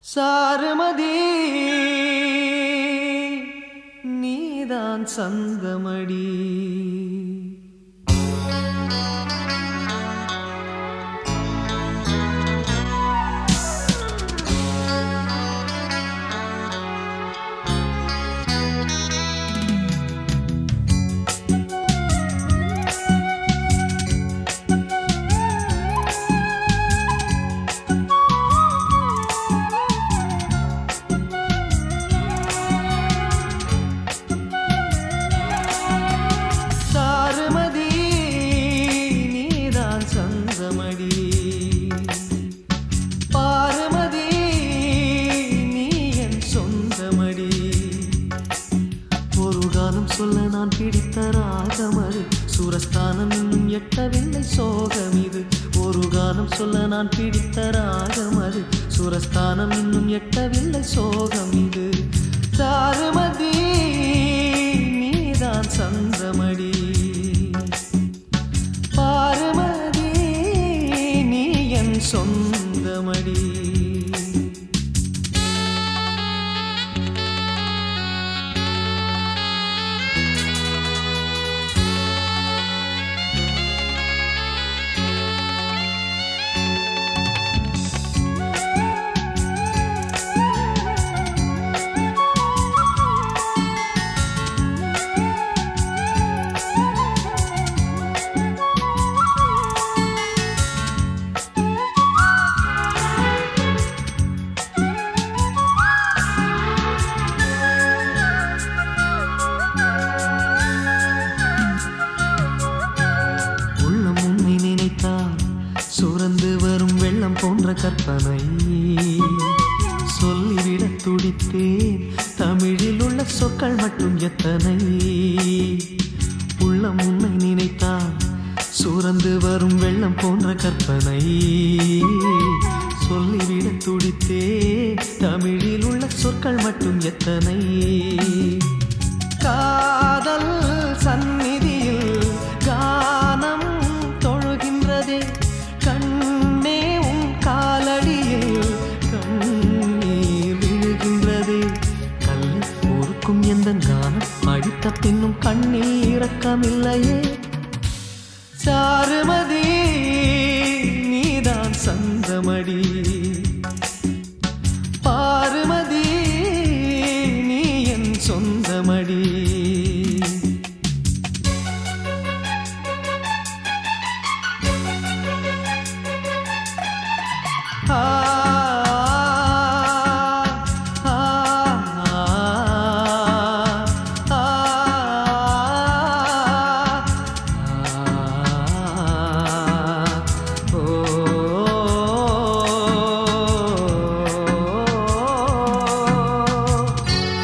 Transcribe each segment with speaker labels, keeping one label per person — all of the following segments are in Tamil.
Speaker 1: சாருமதி நீதான் சந்தமடி சாருமதி நீதான் சந்தமடி பாருமதி நீ என் சொந்தமடி ஒரு காலம் சொல்ல நான் பிடித்த ராகம் அது சூரஸ்தானம் இன்னும் எட்டவில்லை சோகம் இது ஒரு காலம் சொல்ல நான் பிடித்த ராகம் அது சூரஸ்தானம் இன்னும் எட்டவில்லை சோகம் இது சாருமதி நீதான் சந்தமடி பாருமதி நீ என் சொந்தமடி உள்ளம் உன்னை நினைத்தால் சுரந்து வரும் வெள்ளம் போன்ற கற்பனை சொல்லிவிட துடித்தேன் தமிழில் உள்ள சொற்கள் மட்டும் எத்தனை உள்ளம் உன்னை நினைத்தால் சுரந்து வரும் வெள்ளம் போன்ற கற்பனை சொல்லிவிட துடித்தேன் தமிழில் உள்ள சொற்கள் மட்டும் எத்தனை காதல் சந்நிதியில் கானம் தொழுகின்றதே கண்ணே உன் காலடியில் கண்ணீர் விழுகின்றதே கல்லை பொறுக்கும் எந்த கானம் அடித்த பின்னும் கண்ணில் இரக்கமில்லையே சாருமதி நீதான் சந்தமடி பாருமதி நீ என் சொந்தமடி ஆ, ஆ, ஆ, ஆ, ஓ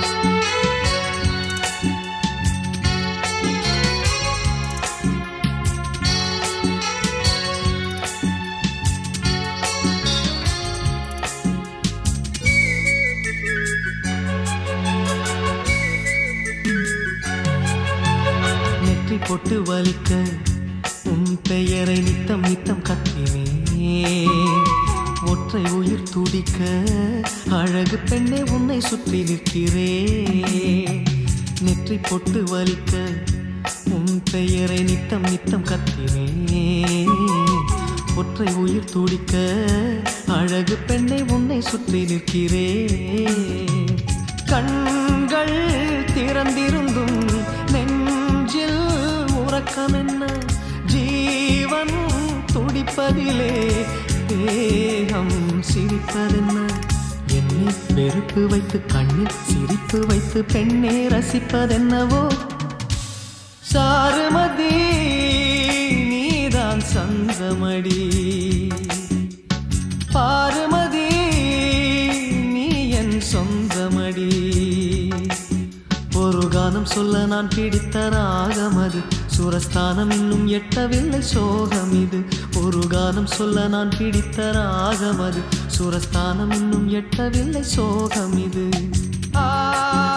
Speaker 1: நெற்றி பொட்டு வலிக்க உன் பெயரை நித்தம் நித்தம் கத்தினே ஒற்றை உயிர் துடிக்க அழகு பெண்ணே உன்னை சுற்றி நிற்கிறே நெற்றி பொட்டு வலிக்க உன் பெயரை நித்தம் நித்தம் கத்தினே ஒற்றை உயிர் துடிக்க அழகு பெண்ணை உன்னை சுற்றி நிற்கிறே கண்கள் திறந்திருந்தும் நெஞ்சில் உறக்கம் என்ன ஜீவன் துடிப்பதிலே தேகம் சிரிப்பதென்ன என்னை வெறுப்பு வைத்து கண்ணில் சிரிப்பு வைத்து பெண்ணே ரசிப்பதென்னவோ சாருமதி நீதான் சந்தமடி பாருமதி நீ என் சொந்தமடி ஒரு கானம் சொல்ல நான் பிடித்த ராகம் அது சுரஸ்தானம் இன்னும் எட்டவில்லை சோகம் இது ஒரு கானம் சொல்ல நான் பிடித்த ராகம் அது சுரஸ்தானம் இன்னும் எட்டவில்லை சோகம் இது ஆ